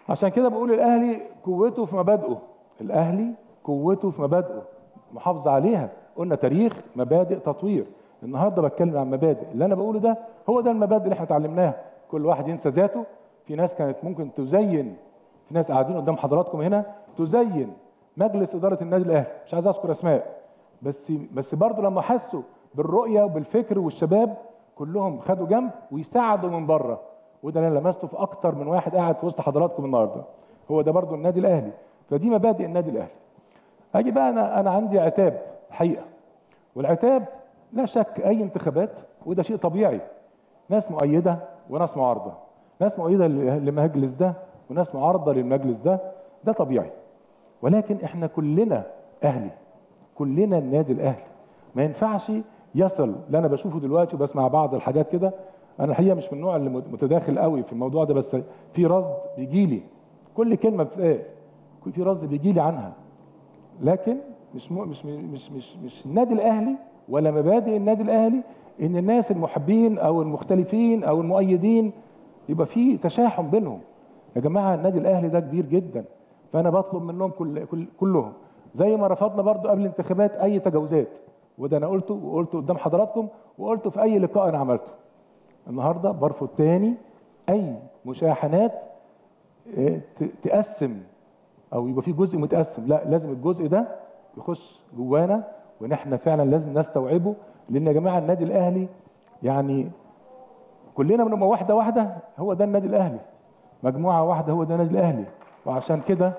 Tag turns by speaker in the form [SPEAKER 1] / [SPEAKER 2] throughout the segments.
[SPEAKER 1] عشان كده بقول الاهلي قوته في مبادئه الاهلي قوته في مبادئه محافظه عليها قلنا تاريخ مبادئ تطوير النهارده بتكلم عن مبادئ اللي انا بقوله ده هو ده المبادئ اللي احنا اتعلمناها كل واحد ينسى ذاته في ناس كانت ممكن تزين في ناس قاعدين قدام حضراتكم هنا تزين مجلس اداره النادي الاهلي مش عايز اذكر اسماء بس بس برضه لما حسوا بالرؤيه وبالفكر والشباب كلهم خدوا جنب ويساعدوا من بره وده اللي انا لمسته في اكتر من واحد قاعد في وسط حضراتكم النهارده هو ده برضه النادي الاهلي فدي مبادئ النادي الاهلي اجي بقى انا انا عندي عتاب حقيقه والعتاب لا شك اي انتخابات وده شيء طبيعي ناس مؤيده وناس معارضه ناس مؤيده للمجلس ده وناس معارضه للمجلس ده ده طبيعي ولكن احنا كلنا اهلي كلنا النادي الاهلي ما ينفعش يصل اللي انا بشوفه دلوقتي وبسمع بعض الحاجات كده انا الحقيقه مش من النوع اللي متداخل قوي في الموضوع ده بس في رصد بيجي لي كل كلمه بتتقال في رصد بيجي لي عنها لكن مش مش مش مش مش النادي الاهلي ولا مبادئ النادي الاهلي ان الناس المحبين او المختلفين او المؤيدين يبقى في تشاحن بينهم يا جماعه النادي الاهلي ده كبير جدا فانا بطلب منهم كل كل كلهم زي ما رفضنا برضو قبل الانتخابات اي تجاوزات وده انا قلته وقلته قدام حضراتكم وقلته في اي لقاء انا عملته النهارده برفض تاني اي مشاحنات تقسم او يبقى في جزء متقسم لا لازم الجزء ده يخش جوانا وان احنا فعلا لازم نستوعبه لان يا جماعه النادي الاهلي يعني كلنا بنبقى واحده واحده هو ده النادي الاهلي مجموعه واحده هو ده النادي الاهلي وعشان كده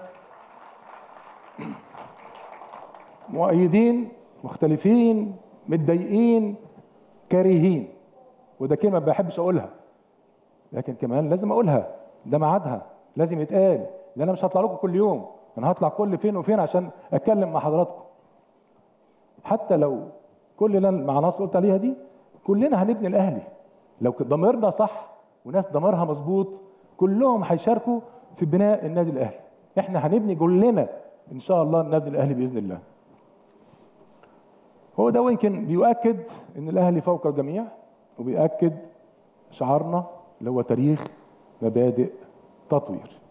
[SPEAKER 1] مؤيدين مختلفين متضايقين كارهين وده كلمه ما بحبش اقولها لكن كمان لازم اقولها ده ميعادها لازم يتقال لان انا مش هطلع لكم كل يوم انا هطلع كل فين وفين عشان اتكلم مع حضراتكم حتى لو كل اللي مع ناس قلت عليها دي كلنا هنبني الاهلي لو ضميرنا صح وناس ضميرها مظبوط كلهم هيشاركوا في بناء النادي الاهلي احنا هنبني كلنا ان شاء الله النادي الاهلي باذن الله هو ده يمكن بيؤكد ان الاهلي فوق الجميع وبيأكد شعارنا اللي هو تاريخ مبادئ تطوير